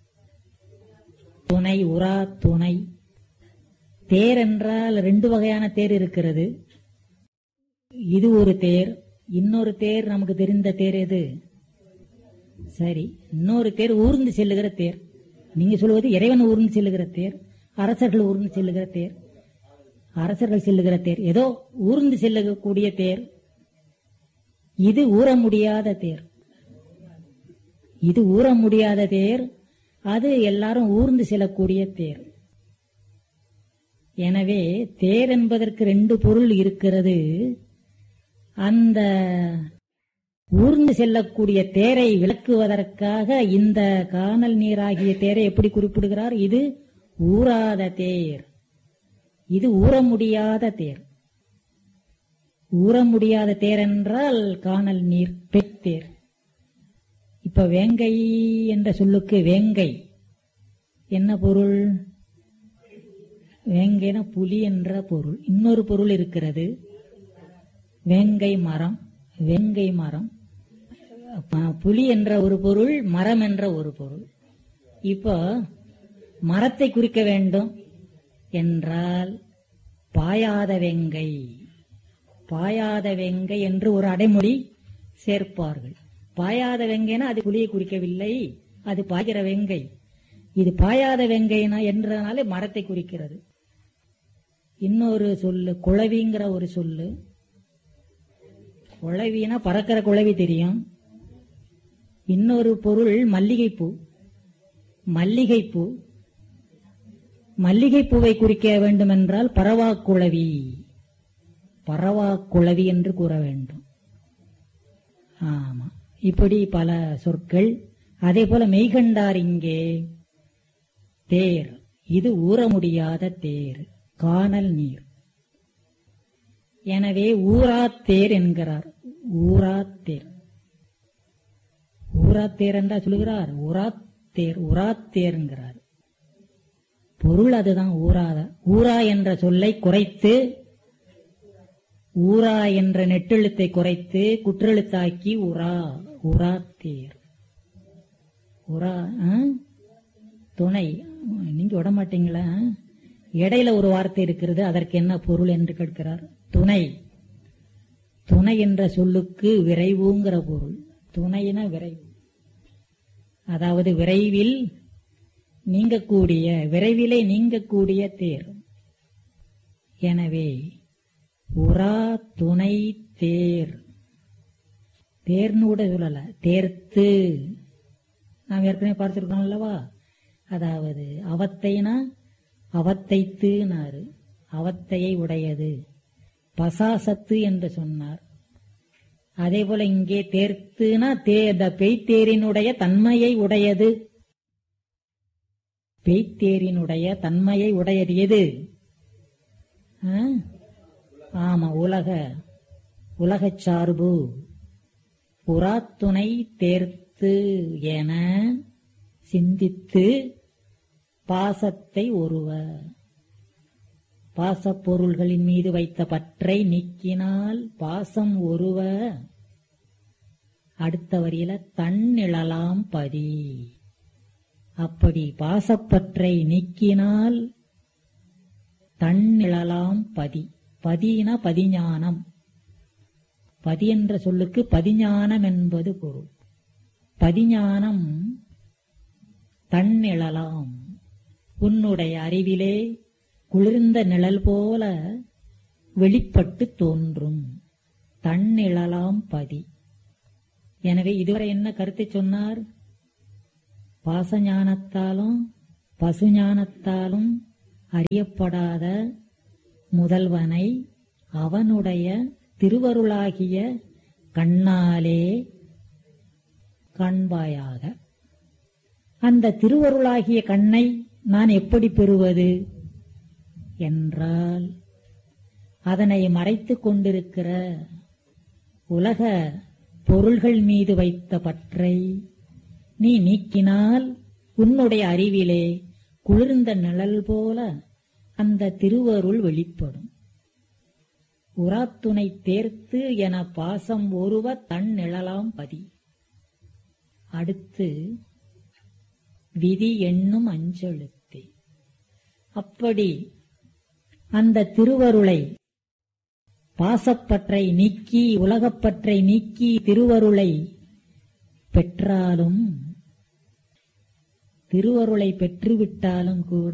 துணை உரா துணை தேர் என்றால் ரெண்டு வகையான தேர் இருக்கிறது இது ஒரு தேர் இன்னொரு தேர் நமக்கு தெரிந்த தேர் எது சரி இன்னொரு தேர் ஊர்ந்து செல்லுகிற தேர் நீங்க சொல்வது இறைவன் ஊர்ந்து செல்லுகிற தேர் அரசர்கள் ஊர்ந்து செல்லுகிற தேர் அரசர்கள் செல்லுகிற தேர் ஏதோ ஊர்ந்து செல்லக்கூடிய தேர் இது ஊற முடியாத தேர் இது ஊற முடியாத தேர் அது எல்லாரும் ஊர்ந்து செல்லக்கூடிய தேர் எனவே தேர் என்பதற்கு ரெண்டு பொருள் இருக்கிறது அந்த ஊர்ந்து செல்லக்கூடிய தேரை விளக்குவதற்காக இந்த காணல் நீராகிய தேரை எப்படி குறிப்பிடுகிறார் இது ஊறாத தேர் இது ஊற முடியாத தேர் ஊற முடியாத தேர் என்றால் காணல் நீர் பெத்தேர் இப்ப வேங்கை என்ற சொல்லுக்கு வேங்கை என்ன பொருள் வேங்கைனா புலி என்ற பொருள் இன்னொரு பொருள் இருக்கிறது வேங்கை மரம் வேங்கை மரம் ப- புலி என்ற ஒரு பொருள் மரம் என்ற ஒரு பொருள் இப்போ மரத்தை குறிக்க வேண்டும் என்றால் பாயாத வெங்கை பாயாத வெங்கை என்று ஒரு அடைமொழி சேர்ப்பார்கள் பாயாத வெங்கைனா அது புலியை குறிக்கவில்லை அது பாய்கிற வெங்கை இது பாயாத வெங்கைனா என்றனாலே மரத்தை குறிக்கிறது இன்னொரு சொல்லு குளவிங்கிற ஒரு சொல்லு குளவினா பறக்கிற குளவி தெரியும் இன்னொரு பொருள் மல்லிகைப்பூ மல்லிகைப்பூ மல்லிகைப்பூவை குறிக்க வேண்டுமென்றால் பரவாக்குளவி பரவாக்குளவி என்று கூற வேண்டும் ஆமா இப்படி பல சொற்கள் அதே போல மெய்கண்டார் இங்கே தேர் இது ஊற முடியாத தேர் காணல் நீர் எனவே ஊராத்தேர் என்கிறார் ஊராத்தேர் ஊராத்தேர் என்றா சொல்லுகிறார் உராத்தேர் உராத்தேர் என்கிறார் பொருள் அதுதான் ஊராத ஊரா என்ற சொல்லை குறைத்து ஊரா என்ற நெட்டெழுத்தை குறைத்து குற்றெழுத்தாக்கி உரா உராத்தேர் உரா ஆ? துணை நீங்க விட மாட்டீங்களா இடையில ஒரு வார்த்தை இருக்கிறது அதற்கு என்ன பொருள் என்று கேட்கிறார் துணை துணை என்ற சொல்லுக்கு விரைவுங்கிற பொருள் துணைனா விரைவு அதாவது விரைவில் நீங்கக்கூடிய விரைவிலே நீங்கக்கூடிய தேர் எனவே உரா துணை தேர் தேர்னு கூட சொல்லல தேர்த்து நாம் ஏற்கனவே பார்த்திருக்கோம் அல்லவா அதாவது அவத்தைனா அவத்தைத்துனாரு அவத்தையை உடையது பசாசத்து என்று சொன்னார் அதே போல இங்கே தேர்த்துனா தே இந்த பெய்த்தேரினுடைய தன்மையை உடையது பெய்த்தேரினுடைய தன்மையை உடையது எது ஆ? ஆமா உலக உலகச் சார்பு புறாத்துணை தேர்த்து என சிந்தித்து பாசத்தை ஒருவ பாசப்பொருள்களின் மீது வைத்த பற்றை நீக்கினால் பாசம் ஒருவ அடுத்த வரியில தன்னிழலாம் பதி அப்படி பாசப்பற்றை நீக்கினால் தன்னிழலாம் பதி பதினா பதிஞானம் பதி என்ற சொல்லுக்கு பதிஞானம் என்பது பொருள் பதிஞானம் தன்னிழலாம் உன்னுடைய அறிவிலே குளிர்ந்த நிழல் போல வெளிப்பட்டு தோன்றும் தன்னிழலாம் பதி எனவே இதுவரை என்ன கருத்தை சொன்னார் பாசஞானத்தாலும் பசுஞானத்தாலும் அறியப்படாத முதல்வனை அவனுடைய திருவருளாகிய கண்ணாலே காண்பாயாக அந்த திருவருளாகிய கண்ணை நான் எப்படி பெறுவது என்றால் அதனை மறைத்துக் கொண்டிருக்கிற உலக பொருள்கள் மீது வைத்த பற்றை நீ நீக்கினால் உன்னுடைய அறிவிலே குளிர்ந்த நிழல் போல அந்த திருவருள் வெளிப்படும் உராத்துணை தேர்த்து என பாசம் ஒருவ தன் நிழலாம் பதி அடுத்து விதி எண்ணும் அஞ்செழுத்தே அப்படி அந்த திருவருளை பாசப்பற்றை நீக்கி உலகப்பற்றை நீக்கி திருவருளை பெற்றாலும் திருவருளை பெற்றுவிட்டாலும் கூட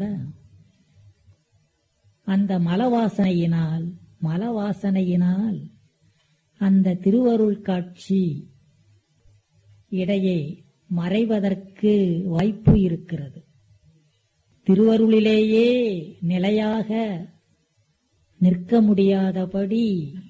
அந்த மலவாசனையினால் மலவாசனையினால் அந்த திருவருள் காட்சி இடையே மறைவதற்கு வாய்ப்பு இருக்கிறது திருவருளிலேயே நிலையாக நிற்க முடியாதபடி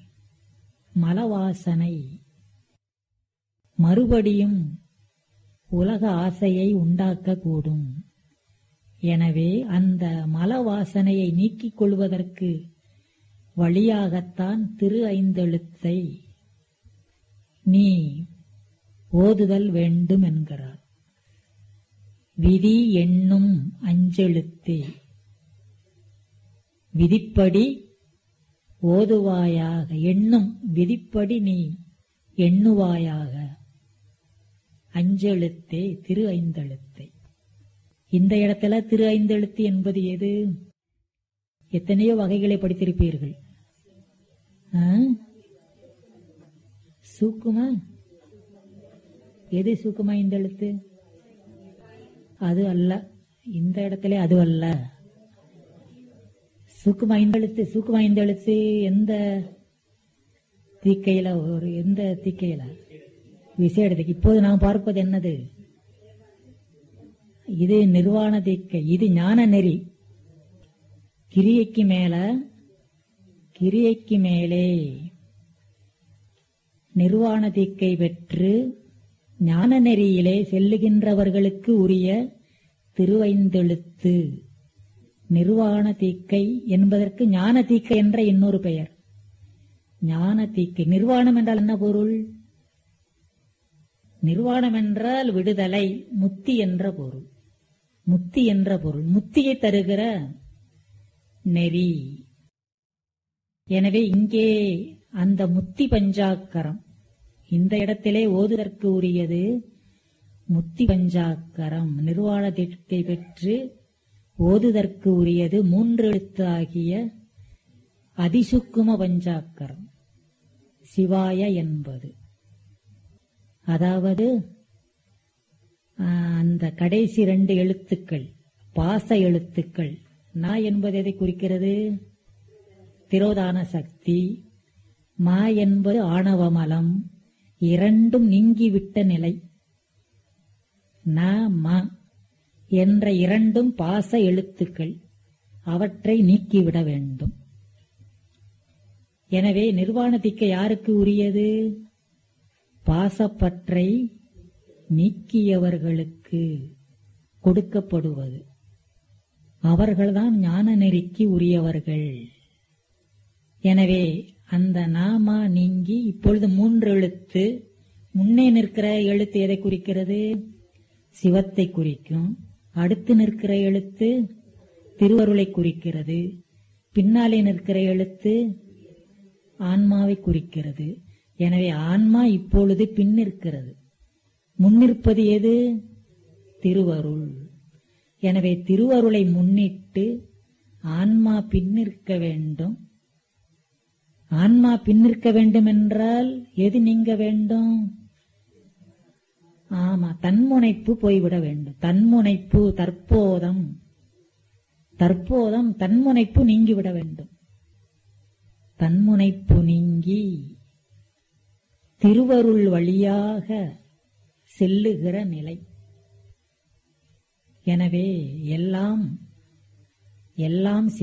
மலவாசனை மறுபடியும் உலக ஆசையை உண்டாக்கக்கூடும் எனவே அந்த மலவாசனையை நீக்கிக் கொள்வதற்கு வழியாகத்தான் திரு ஐந்தெழுத்தை நீ ஓதுதல் வேண்டும் என்கிறார் விதி எண்ணும் அஞ்செழுத்தே விதிப்படி ஓதுவாயாக எண்ணும் விதிப்படி நீ எண்ணுவாயாக அஞ்செழுத்தே திரு ஐந்தெழுத்தை இந்த இடத்துல திரு ஐந்தெழுத்து என்பது எது எத்தனையோ வகைகளை படித்திருப்பீர்கள் ஆ? சூக்குமா எது சூக்குமா இந்த எழுத்து அது அல்ல இந்த இடத்துல அது அல்ல சூக்குமா இந்த எழுத்து சூக்குமா இந்த எழுத்து எந்த தீக்கையில ஒரு எந்த தீக்கையில விசேடத்துக்கு இப்போது நாம் பார்ப்பது என்னது இது நிர்வாண தீக்கை இது ஞான நெறி கிரியைக்கு மேல கிரியைக்கு மேலே நிர்வாண தீக்கை பெற்று ஞான நெறியிலே செல்லுகின்றவர்களுக்கு உரிய திருவைந்தெழுத்து நிர்வாண தீக்கை என்பதற்கு ஞான தீக்கை என்ற இன்னொரு பெயர் ஞான தீக்கை நிர்வாணம் என்றால் என்ன பொருள் நிர்வாணம் என்றால் விடுதலை முத்தி என்ற பொருள் முத்தி என்ற பொருள் முத்தியை தருகிற நெறி எனவே இங்கே அந்த முத்தி பஞ்சாக்கரம் இந்த இடத்திலே ஓதுதற்கு உரியது முத்தி பஞ்சாக்கரம் நிர்வாண திட்டை பெற்று ஓதுதற்கு உரியது மூன்று எழுத்து ஆகிய அதிசுக்கும பஞ்சாக்கரம் சிவாய என்பது அதாவது ஆஹ், அந்த கடைசி ரெண்டு எழுத்துக்கள் பாச எழுத்துக்கள் நா என்பது எதை குறிக்கிறது திரோதான சக்தி மா என்பது ஆணவமலம் இரண்டும் நீங்கிவிட்ட நிலை ந ம என்ற இரண்டும் பாச எழுத்துக்கள் அவற்றை நீக்கிவிட வேண்டும் எனவே நிர்வாணத்திற்கு யாருக்கு உரியது பாசப்பற்றை நீக்கியவர்களுக்கு கொடுக்கப்படுவது அவர்கள்தான் ஞான நெறிக்கு உரியவர்கள் எனவே அந்த நாமா நீங்கி இப்பொழுது மூன்று எழுத்து முன்னே நிற்கிற எழுத்து எதை குறிக்கிறது சிவத்தை குறிக்கும் அடுத்து நிற்கிற எழுத்து திருவருளை குறிக்கிறது பின்னாலே நிற்கிற எழுத்து ஆன்மாவை குறிக்கிறது எனவே ஆன்மா இப்பொழுது பின்னிருக்கிறது முன்னிருப்பது எது திருவருள் எனவே திருவருளை முன்னிட்டு ஆன்மா பின்னிற்க வேண்டும் ஆன்மா பின்னிற்க வேண்டும் என்றால் எது நீங்க வேண்டும் ஆமா தன்முனைப்பு போய்விட வேண்டும் தன்முனைப்பு தற்போதம் தற்போதம் தன்முனைப்பு நீங்கிவிட வேண்டும் தன்முனைப்பு நீங்கி திருவருள் வழியாக செல்லுகிற நிலை எனவே எல்லாம் எல்லாம்